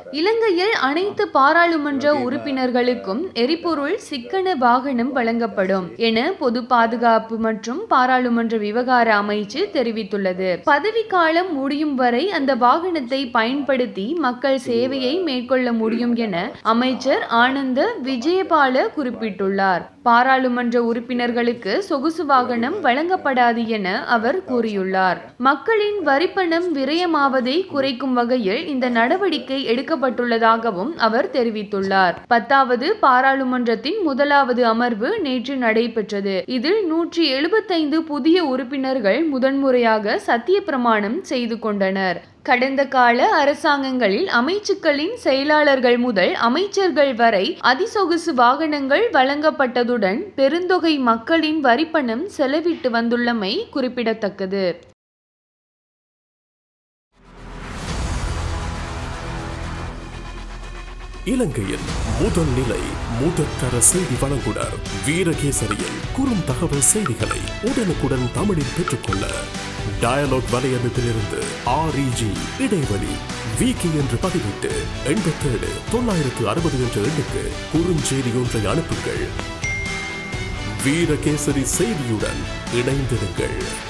இலங்கையில் அனைத்து பாராளுமன்ற உறுப்பினர்களுக்கும் எரிபொருள் சிக்கன வாகனம் வழங்கப்படும் என பொது பாதுகாப்பு மற்றும் பாராளுமன்ற விவகார அமைச்சு தெரிவித்துள்ளது பதவிக்காலம் முடியும் வரை அந்த வாகனத்தை பயன்படுத்தி மக்கள் சேவையை மேற்கொள்ள முடியும் என அமைச்சர் ஆனந்த விஜயபால குறிப்பிட்டுள்ளார் பாராளுமன்ற உறுப்பினர்களுக்கு சொகுசு வாகனம் வழங்கப்படாது என அவர் கூறியுள்ளார் மக்களின் வரிப்பணம் விரயமாவதை குறைக்கும் வகையில் இந்த நடவடிக்கை எடுக்கப்பட்டுள்ளதாகவும் அவர் தெரிவித்துள்ளார் பத்தாவது பாராளுமன்றத்தின் முதலாவது அமர்வு நேற்று நடைபெற்றது இதில் நூற்றி எழுபத்தைந்து புதிய உறுப்பினர்கள் முதன்முறையாக சத்திய பிரமாணம் செய்து கொண்டனர் கடந்த கால அரசாங்கங்களில் அமைச்சுக்களின் செயலாளர்கள் முதல் அமைச்சர்கள் வரை அதிசொகுசு வாகனங்கள் வழங்கப்பட்டதுடன் பெருந்தொகை மக்களின் வரிப்பணம் செலவிட்டு வந்துள்ளமை குறிப்பிடத்தக்கது இலங்கையின் முதல் நிலை முதற்தர செய்தி வழங்குனர் வீரகேசரியில் குறும் தகவல் செய்திகளை உடனுக்குடன் தமிழில் பெற்றுக்கொள்ள டயலாக் வலையமைப்பிலிருந்து ஆர்இஜி இடைவெளி விகி என்று பதிவிட்டு எண்பத்தேழு தொள்ளாயிரத்து அறுபது என்ற எண்ணுக்கு குறுஞ்செய்தி ஒன்றை அனுப்புங்கள் வீரகேசரி செய்தியுடன் இணைந்திருங்கள்